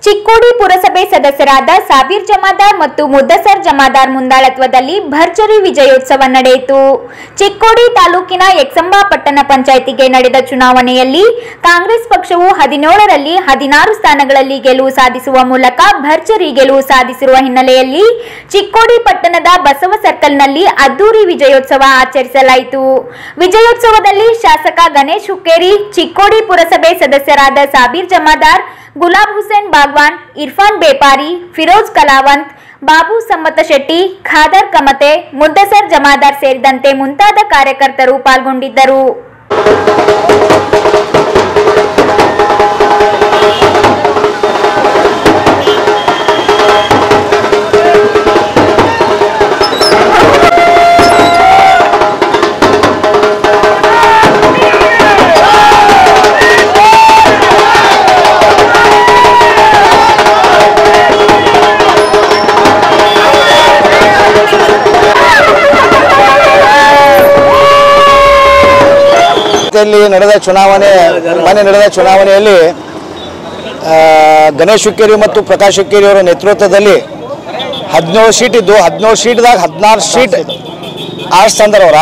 ಚಿಕ್ಕೋಡಿ ಪುರಸಭೆ ಸದಸ್ಯರಾದ ಸಾಬೀರ್ ಜಮಾದಾರ್ ಮತ್ತು ಮುದ್ದಸರ್ ಜಮಾದಾರ್ ಮುಂದಾಳತ್ವದಲ್ಲಿ ಭರ್ಜರಿ ವಿಜಯೋತ್ಸವ ನಡೆಯಿತು ಚಿಕ್ಕೋಡಿ ತಾಲೂಕಿನ ಯಕ್ಷಂಬ ಪಟ್ಟಣ ಪಂಚಾಯಿತಿಗೆ ನಡೆದ ಚುನಾವಣೆಯಲ್ಲಿ ಕಾಂಗ್ರೆಸ್ ಪಕ್ಷವು ಹದಿನೇಳರಲ್ಲಿ ಹದಿನಾರು ಸ್ಥಾನಗಳಲ್ಲಿ ಗೆಲುವು ಸಾಧಿಸುವ ಮೂಲಕ ಭರ್ಜರಿ ಗೆಲುವು ಸಾಧಿಸಿರುವ ಹಿನ್ನೆಲೆಯಲ್ಲಿ ಚಿಕ್ಕೋಡಿ ಪಟ್ಟಣದ ಬಸವ ಸರ್ಕಲ್ನಲ್ಲಿ ಅದ್ದೂರಿ ವಿಜಯೋತ್ಸವ ಆಚರಿಸಲಾಯಿತು ವಿಜಯೋತ್ಸವದಲ್ಲಿ ಶಾಸಕ ಗಣೇಶ್ ಹುಕ್ಕೇರಿ ಚಿಕ್ಕೋಡಿ ಪುರಸಭೆ ಸದಸ್ಯರಾದ ಸಾಬೀರ್ ಜಮಾದಾರ್ ಗುಲಾಬ್ ಹುಸೇನ್ ಬಾಗ್ವಾನ್ ಇರ್ಫಾನ್ ಬೇಪಾರಿ ಫಿರೋಜ್ ಕಲಾವಂತ್ ಬಾಬು ಸಮ್ಮತ ಶೆಟ್ಟಿ ಖಾದರ್ ಕಮತೆ ಮುದ್ದಸರ್ ಜಮಾದಾರ್ ಸೇರಿದಂತೆ ಮುಂತಾದ ಕಾರ್ಯಕರ್ತರು ಪಾಲ್ಗೊಂಡಿದ್ದರು ಲ್ಲಿ ನಡೆದ ಚುನಾವಣೆ ಮೊನ್ನೆ ನಡೆದ ಚುನಾವಣೆಯಲ್ಲಿ ಆ, ಗಣೇಶ್ ಹುಕ್ಕೇರಿ ಮತ್ತು ಪ್ರಕಾಶ್ ಹುಕ್ಕೇರಿ ಅವರ ನೇತೃತ್ವದಲ್ಲಿ ಹದಿನೇಳು ಸೀಟ್ ಇದ್ದು ಹದಿನೇಳು ಸೀಟ್ದಾಗ ಹದಿನಾರು ಸೀಟ್ ಆರ್ಸ್ ತಂದರವ್ರ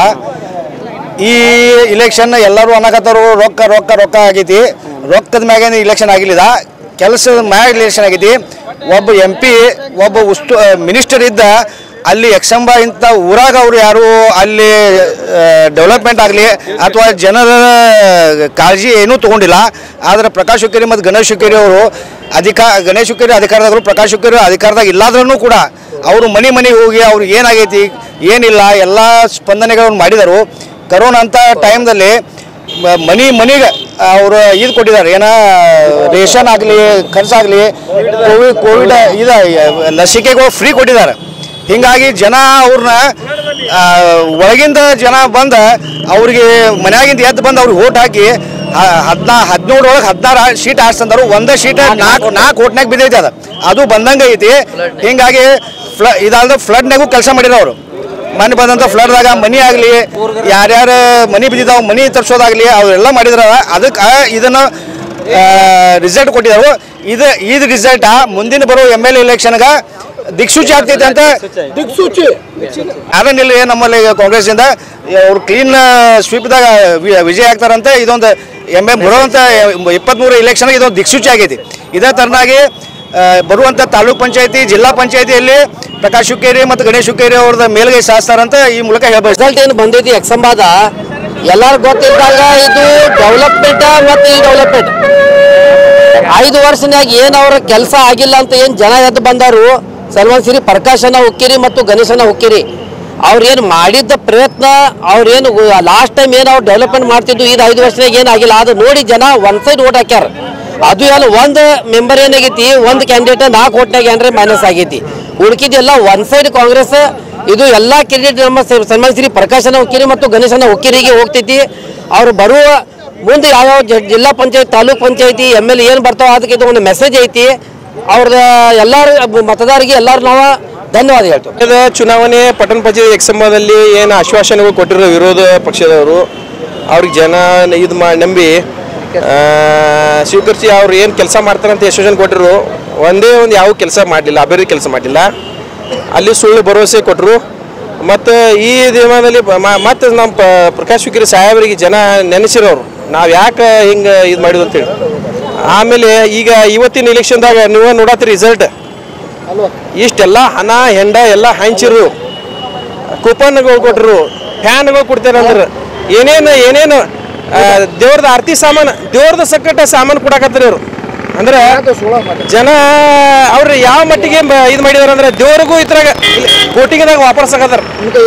ಈ ಇಲೆಕ್ಷನ್ ಎಲ್ಲರೂ ಅನ್ನಕತ್ತಾರು ರೊಕ್ಕ ರೊಕ್ಕ ರೊಕ್ಕ ಆಗೈತಿ ರೊಕ್ಕದ ಮ್ಯಾಗೇನು ಇಲೆಕ್ಷನ್ ಆಗಿಲ್ಲ ಕೆಲಸದ ಮ್ಯಾಗ ಇಲೆಕ್ಷನ್ ಆಗೈತಿ ಒಬ್ಬ ಎಂ ಪಿ ಒಬ್ಬ ಉಸ್ತು ಮಿನಿಸ್ಟರ್ ಇದ್ದ ಅಲ್ಲಿ ಯಕ್ಷಂಬ ಇಂಥ ಊರಾಗ ಅವರು ಯಾರು ಅಲ್ಲಿ ಡೆವಲಪ್ಮೆಂಟ್ ಆಗಲಿ ಅಥವಾ ಜನರ ಕಾಳಜಿ ಏನೂ ತೊಗೊಂಡಿಲ್ಲ ಆದರೆ ಪ್ರಕಾಶ್ ಹುಕ್ಕೇರಿ ಮತ್ತು ಗಣೇಶ್ ಹುಕ್ಕೇರಿ ಅವರು ಅಧಿಕಾ ಗಣೇಶ್ ಹುಕ್ಕೇರಿ ಅಧಿಕಾರದಾಗರು ಪ್ರಕಾಶ್ ಹುಕ್ಕೇರಿ ಅಧಿಕಾರದಾಗ ಇಲ್ಲಾದ್ರೂ ಕೂಡ ಅವರು ಮನೆ ಮನೆಗೆ ಹೋಗಿ ಅವ್ರಿಗೆ ಏನಾಗೈತಿ ಏನಿಲ್ಲ ಎಲ್ಲ ಸ್ಪಂದನೆಗಳನ್ನು ಮಾಡಿದರು ಕರೋನಾ ಅಂತ ಟೈಮ್ದಲ್ಲಿ ಮ- ಮನಿ ಮನಿಗೆ ಅವರು ಇದು ಕೊಟ್ಟಿದ್ದಾರೆ ಏನ ರೇಷನ್ ಆಗಲಿ ಖರ್ಚಾಗಲಿ ಕೋವಿಡ್ ಕೋವಿಡ್ ಇದು ಲಸಿಕೆಗಳು ಫ್ರೀ ಕೊಟ್ಟಿದ್ದಾರೆ ಹೀಗಾಗಿ ಜನ ಅವ್ರನ್ನ ಆ, ಒಳಗಿಂದ ಜನ ಬಂದ ಅವ್ರಿಗೆ ಮನ್ಯಾಗಿಂದ ಎದ್ದು ಬಂದು ಅವ್ರಿಗೆ ಓಟ್ ಹಾಕಿ ಹದಿನಾ ಹದಿನೇಳರೊಳಗೆ ಹದಿನಾರು ಸೀಟ್ ಆಡ್ಸಂದರು ಒಂದೇ ಸೀಟ್ ನಾಲ್ಕು ನಾಲ್ಕು ಓಟ್ನಾಗ ಬಿದ್ದೈತೆ ಅದು ಅದು ಬಂದಂಗೆ ಐತಿ ಹೀಗಾಗಿ ಫ್ಲ ಇದಾದ ಫ್ಲಡ್ನಾಗೂ ಕೆಲಸ ಮಾಡಿರೋ ಅವರು ಮನೆ ಬಂದಂಥ ಫ್ಲಡ್ದಾಗ ಮನಿ ಆಗಲಿ ಯಾರ್ಯಾರು ಮನಿ ಬಿದ್ದಿದ್ದಾವೆ ಮನಿ ತರ್ಸೋದಾಗಲಿ ಅವೆಲ್ಲ ಮಾಡಿದ್ರ ಅದಕ್ಕೆ ಇದನ್ನು ರಿಸಲ್ಟ್ ಕೊಟ್ಟಿದ್ದಾರೆ ಇದು ಇದು ರಿಸಲ್ಟ್ ಮುಂದಿನ ಬರೋ ಎಮ್ ಎಲ್ ಎಲೆಕ್ಷನ್ಗೆ ದಿಕ್ಸೂಚಿ ಆಗ್ತೈತೆ ಅಂತ ದಿಕ್ಸೂಚಿ ಯಾರನ್ನಿಲ್ಲ ನಮ್ಮಲ್ಲಿ ಕಾಂಗ್ರೆಸ್ಸಿಂದ ಅವ್ರು ಕ್ಲೀನ್ ಸ್ವೀಪ್ದಾಗ ವಿ- ವಿಜಯ ಆಗ್ತಾರಂತೆ ಇದೊಂದು ಎಮ್ ಎ ಬರುವಂಥ ಇಪ್ಪತ್ತ್ಮೂರು ಇಲೆಕ್ಷನ್ಗೆ ಇದೊಂದು ದಿಕ್ಸೂಚಿ ಆಗೈತಿ ಇದೇ ಥರನಾಗಿ ಆ, ಬರುವಂಥ ತಾಲೂಕ್ ಪಂಚಾಯತಿ ಜಿಲ್ಲಾ ಪಂಚಾಯತಿಯಲ್ಲಿ ಪ್ರಕಾಶ್ ಹುಕ್ಕೇರಿ ಮತ್ತು ಗಣೇಶ್ ಹುಕ್ಕೇರಿ ಅವ್ರದ ಮೇಲ್ಗೈ ಸಾಧಿಸ್ತಾರಂತ ಈ ಮೂಲಕ ಹೇಳ್ಬೋದು ರಿಸಲ್ಟ್ ಏನು ಬಂದೈತಿ ಎಕ್ಸಂಬಾದ ಎಲ್ಲಾರು ಗೊತ್ತಿದ್ದಾಗ ಇದು ಡೆವಲಪ್ಮೆಂಟ್ ಮತ್ತು ಈ ಡೆವಲಪ್ಮೆಂಟ್ ಐದು ವರ್ಷನಾಗ ಏನು ಅವ್ರ ಕೆಲಸ ಆಗಿಲ್ಲ ಅಂತ ಏನು ಜನ ಎದ್ದು ಬಂದಾರು ಸಲ್ಮಾನ್ ಸಿರಿ ಪ್ರಕಾಶನ ಹುಕ್ಕಿರಿ ಮತ್ತು ಗಣೇಶನ ಹುಕ್ಕಿರಿ ಅವ್ರು ಏನು ಮಾಡಿದ್ದ ಪ್ರಯತ್ನ ಅವ್ರೇನು ಲಾಸ್ಟ್ ಟೈಮ್ ಏನು ಅವ್ರು ಡೆವಲಪ್ಮೆಂಟ್ ಮಾಡ್ತಿದ್ದು ಇದು ಐದು ವರ್ಷನಾಗ ಏನು ಆಗಿಲ್ಲ ಅದು ನೋಡಿ ಜನ ಒನ್ ಸೈಡ್ ಓಟ್ ಹಾಕ್ಯಾರ ಅದು ಎಲ್ಲ ಒಂದು ಮೆಂಬರ್ ಏನಾಗೈತಿ ಒಂದು ಕ್ಯಾಂಡಿಡೇಟ್ ನಾಲ್ಕು ಓಟ್ನಾಗ ಏನ್ರೆ ಮೈನಸ್ ಆಗೈತಿ ಉಳ್ಕಿದ್ದೆಲ್ಲ ಒನ್ ಸೈಡ್ ಕಾಂಗ್ರೆಸ್ ಇದು ಎಲ್ಲ ಕ್ರೆಡಿಟ್ ನಮ್ಮ ಸ- ಸನ್ಮಾನ ಶ್ರೀ ಪ್ರಕಾಶನ ಹುಕ್ಕಿರಿ ಮತ್ತು ಗಣೇಶನ ಹುಕ್ಕಿರಿಗೆ ಹೋಗ್ತೈತಿ ಅವ್ರು ಬರುವ ಮುಂದೆ ಯಾವ್ಯಾವ ಜ- ಜಿಲ್ಲಾ ಪಂಚಾಯತ್ ತಾಲೂಕ್ ಪಂಚಾಯತಿ ಎಮ್ ಎಲ್ ಏನು ಬರ್ತಾವ ಅದಕ್ಕೆ ಇದು ಒಂದು ಮೆಸೇಜ್ ಐತಿ ಅವ್ರದ್ದು ಎಲ್ಲರೂ ಮತದಾರರಿಗೆ ಎಲ್ಲರೂ ನಾವು ಧನ್ಯವಾದ ಹೇಳ್ತೀವಿ ಕಳೆದ ಚುನಾವಣೆ ಪಟ್ಟಣ ಪಂಚಾಯತ್ ಎಕ್ಸಂಬದಲ್ಲಿ ಏನು ಆಶ್ವಾಸನೆಗಳು ಕೊಟ್ಟಿರೋ ವಿರೋಧ ಪಕ್ಷದವರು ಅವ್ರಿಗೆ ಜನ ಇದು ಮಾ ನಂಬಿ ಆ, ಸ್ವೀಕರಿಸಿ ಅವ್ರು ಏನು ಕೆಲಸ ಮಾಡ್ತಾರಂತ ಆಶ್ವಾಸನೆ ಕೊಟ್ಟರು ಒಂದೇ ಒಂದು ಯಾವ ಕೆಲಸ ಮಾಡಲಿಲ್ಲ ಅಭಿವೃದ್ಧಿ ಕೆಲಸ ಮಾಡಲಿಲ್ಲ ಅಲ್ಲಿ ಸುಳ್ಳು ಭರವಸೆ ಕೊಟ್ಟರು ಮತ್ತು ಈ ದಿನದಲ್ಲಿ ಮತ್ತು ನಮ್ಮ ಪ ಪ್ರಕಾಶ್ ಹುಕ್ಕಿರಿ ಸಾಹೇಬರಿಗೆ ಜನ ನೆನೆಸಿರೋರು ನಾವು ಯಾಕೆ ಹಿಂಗೆ ಇದು ಮಾಡಿದ್ವು ಅಂತೇಳಿ ಆಮೇಲೆ ಈಗ ಇವತ್ತಿನ ಇಲೆಕ್ಷನ್ದಾಗ ನೀವು ನೋಡತ್ತೀರಿ ರಿಸಲ್ಟ್ ಇಷ್ಟೆಲ್ಲ ಹಣ ಹೆಂಡ ಎಲ್ಲ ಹಂಚಿರು ಕೂಪನ್ಗಳು ಕೊಟ್ಟರು ಫ್ಯಾನ್ಗಳು ಕೊಡ್ತಾರೆ ಅಂದ್ರೆ ಏನೇನು ಏನೇನು ಆ, ದೇವ್ರದ ಆರತಿ ಸಾಮಾನು ದೇವ್ರದ ಸಕ್ಕಟ ಸಾಮಾನು ಕೊಡಕತ್ತಾರೆ ಇವರು ಅಂದ್ರೆ ಜನ ಅವ್ರು ಯಾವ ಮಟ್ಟಿಗೆ ಇದು ಮಾಡಿದಾರೆ ಅಂದ್ರೆ ದೇವ್ರಿಗೂ ಇದ್ರಾಗ ಕೋಟಿಂಗದಾಗ ವಾಪಸ್ ಆಗತ್ತಾರ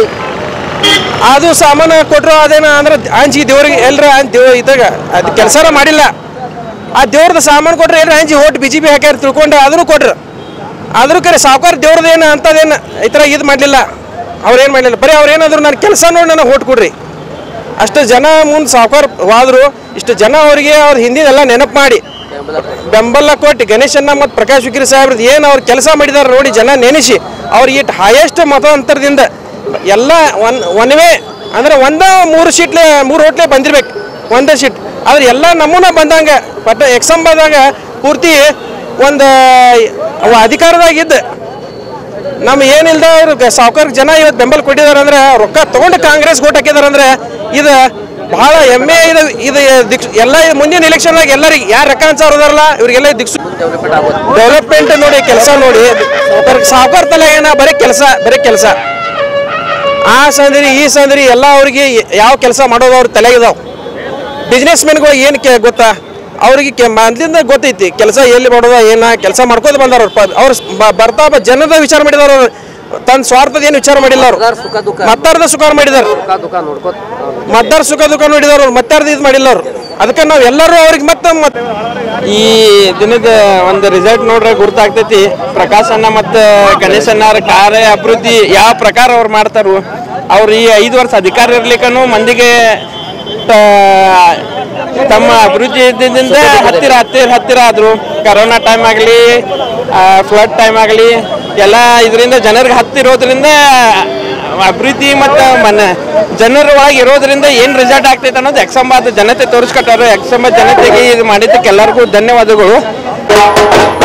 ಅದು ಸಾಮಾನು ಕೊಟ್ಟರು ಅದೇನ ಅಂದ್ರೆ ಅಂಜಿ ದೇವ್ರಿಗೆ ಎಲ್ರ ದೇವ್ ಇದ್ರಾಗ ಅದು ಕೆಲಸನ ಮಾಡಿಲ್ಲ ಆ ದೇವ್ರದ ಸಾಮಾನು ಕೊಟ್ರೆ ಎಲ್ರ ಅಂಜಿ ಓಟ್ ಬಿ ಜೆ ಪಿ ಹಾಕ್ಯಾರ ತಿಳ್ಕೊಂಡು ಅದನ್ನು ಕೊಟ್ರು ಆದ್ರೂ ಕರೆ ಸಾವುಕಾರ ದೇವ್ರದ್ದೇನು ಅಂಥದ್ದೇನು ಈ ಥರ ಇದು ಮಾಡಲಿಲ್ಲ ಅವ್ರೇನು ಮಾಡಲಿಲ್ಲ ಬರೀ ಅವ್ರೇನಾದ್ರು ನನ್ನ ಕೆಲಸ ನೋಡಿ ನನಗೆ ಓಟ್ ಕೊಡ್ರಿ ಅಷ್ಟು ಜನ ಮುಂದೆ ಸಾವುಕಾರ ಹೋದ್ರು ಇಷ್ಟು ಜನ ಅವರಿಗೆ ಅವ್ರ ಹಿಂದಿನೆಲ್ಲ ನೆನಪು ಮಾಡಿ ಬೆಂಬಲ ಕೊಟ್ಟು ಗಣೇಶನ್ನ ಮತ್ತು ಪ್ರಕಾಶ್ ವಿಕ್ರಿ ಸಾಹೇಬ್ರದ್ದು ಏನು ಅವ್ರು ಕೆಲಸ ಮಾಡಿದಾರೆ ನೋಡಿ ಜನ ನೆನೆಸಿ ಅವ್ರಿಗೆ ಇಟ್ಟು ಹೈಯೆಸ್ಟ್ ಮತ ಅಂತರದಿಂದ ಎಲ್ಲ ಒನ್ ಒನ್ ವೇ ಅಂದ್ರೆ ಒಂದ ಮೂರು ಸೀಟ್ಲೆ ಮೂರು ಹೋಟ್ಲೆ ಬಂದಿರ್ಬೇಕು ಒಂದೇ ಸೀಟ್ ಆದ್ರೆ ಎಲ್ಲ ನಮೂನ ಬಂದಂಗೆ ಬಟ್ ಎಕ್ಸಂಬದಾಗ ಪೂರ್ತಿ ಒಂದು ಅವ ಅಧಿಕಾರದಾಗಿದ್ದ ನಮ್ಮ ಏನಿಲ್ದ ಸಾವುಕಾರ ಜನ ಇವತ್ತು ಬೆಂಬಲ ಕೊಟ್ಟಿದ್ದಾರೆ ಅಂದ್ರೆ ರೊಕ್ಕ ತಗೊಂಡು ಕಾಂಗ್ರೆಸ್ ಓಟ್ ಹಾಕಿದಾರೆ ಅಂದ್ರೆ ಇದು ಬಹಳ ಹೆಮ್ಮೆ ಇದು ಇದು ದಿಕ್ಸ್ ಎಲ್ಲ ಮುಂದಿನ ಎಲೆಕ್ಷನ್ದಾಗ ಎಲ್ಲರಿಗೆ ಯಾರು ರೊಕ್ಕ ಅನ್ಸೋರದಾರಲ್ಲ ಇವರಿಗೆಲ್ಲ ದಿಕ್ಸು ಡೆವಲಪ್ಮೆಂಟ್ ನೋಡಿ ಕೆಲಸ ನೋಡಿ ಸಾವುಕಾರ ತಲೆ ಏನ ಬರೀ ಕೆಲಸ ಬರೀ ಕೆಲಸ ಆ ಸಂದ್ರಿ ಈ ಸಂದ್ರಿ ಎಲ್ಲ ಅವ್ರಿಗೆ ಯಾವ ಕೆಲಸ ಮಾಡೋದು ಅವ್ರ ತಲೆಗಿದಾವ್ ಬಿಸ್ನೆಸ್ ಮೆನ್ಗಳು ಏನು ಕೆ ಗೊತ್ತಾ ಅವ್ರಿಗೆ ಕೆ ಮೊದ್ಲಿಂದ ಗೊತ್ತೈತಿ ಕೆಲಸ ಎಲ್ಲಿ ಮಾಡೋದ ಏನ ಕೆಲಸ ಮಾಡ್ಕೋತ ಬಂದಾರ ಅವ್ರು ಪ- ಅವ್ರು ಸ್- ಬ- ಬರ್ತಾ ಬ- ಜನದ ವಿಚಾರ ಮಾಡಿದಾರ ಅವ್ರು ತನ್ನ ಸ್ವಾರ್ಥದ ಏನು ವಿಚಾರ ಮಾಡಿಲ್ಲ ಅವ್ರು ಸುಖ ದುಃಖ ಮತ್ತಾರ್ದ ಸುಖ ಮಾಡಿದಾರ ಸುಖ ದುಃಖ ನೋಡ್ಕೋತ ಮತ್ತಾರ ಸುಖ ದುಃಖ ನೋಡಿದಾರ ಅವ್ರು ಮತ್ತಾರ್ದ ಇದು ಮಾಡಿಲ್ಲ ಅವ್ರು ಅದಕ್ಕೆ ನಾವು ಎಲ್ಲರೂ ಅವ್ರಿಗೆ ಮತ್ತೆ ಮತ್ ಈ ದಿನದ ಒಂದು ರಿಸಲ್ಟ್ ನೋಡ್ರೆ ಗುರ್ತಾಗ್ತೈತಿ ಪ್ರಕಾಶ್ ಅಣ್ಣ ಮತ್ತು ಗಣೇಶ್ ಅಣ್ಣರ ಕಾರ್ಯ ಅಭಿವೃದ್ಧಿ ಯಾವ ಪ್ರಕಾರ ಅವ್ರು ಮಾಡ್ತಾರೋ ಅವ್ರು ಈ ಐದು ವರ್ಷ ಅಧಿಕಾರ ಇರ್ಲಿಕ್ಕೂ ಮಂದಿಗೆ ತ- ತಮ್ಮ ಅಭಿವೃದ್ಧಿ ಇದ್ದಿದ್ದರಿಂದ ಹತ್ತಿರ ಹತ್ತಿರ ಹತ್ತಿರ ಆದರು ಕರೋನಾ ಟೈಮ್ ಆಗಲಿ ಫ್ಲಡ್ ಟೈಮ್ ಆಗಲಿ ಎಲ್ಲ ಇದರಿಂದ ಜನರಿಗೆ ಹತ್ತಿರೋದ್ರಿಂದ ಅಭಿವೃದ್ಧಿ ಮತ್ತು ಮನ ಜನರ ಒಳಗೆ ಇರೋದ್ರಿಂದ ಏನು ರಿಸಲ್ಟ್ ಆಗ್ತೈತೆ ಅನ್ನೋದು ಎಕ್ಸಂಬಾದ ಜನತೆ ತೋರಿಸ್ಕೊಟ್ಟಾರೆ ಎಕ್ಸಂಬ ಜನತೆಗೆ ಇದು ಮಾಡಿದ್ದಕ್ಕೆ ಎಲ್ಲರಿಗೂ ಧನ್ಯವಾದಗಳು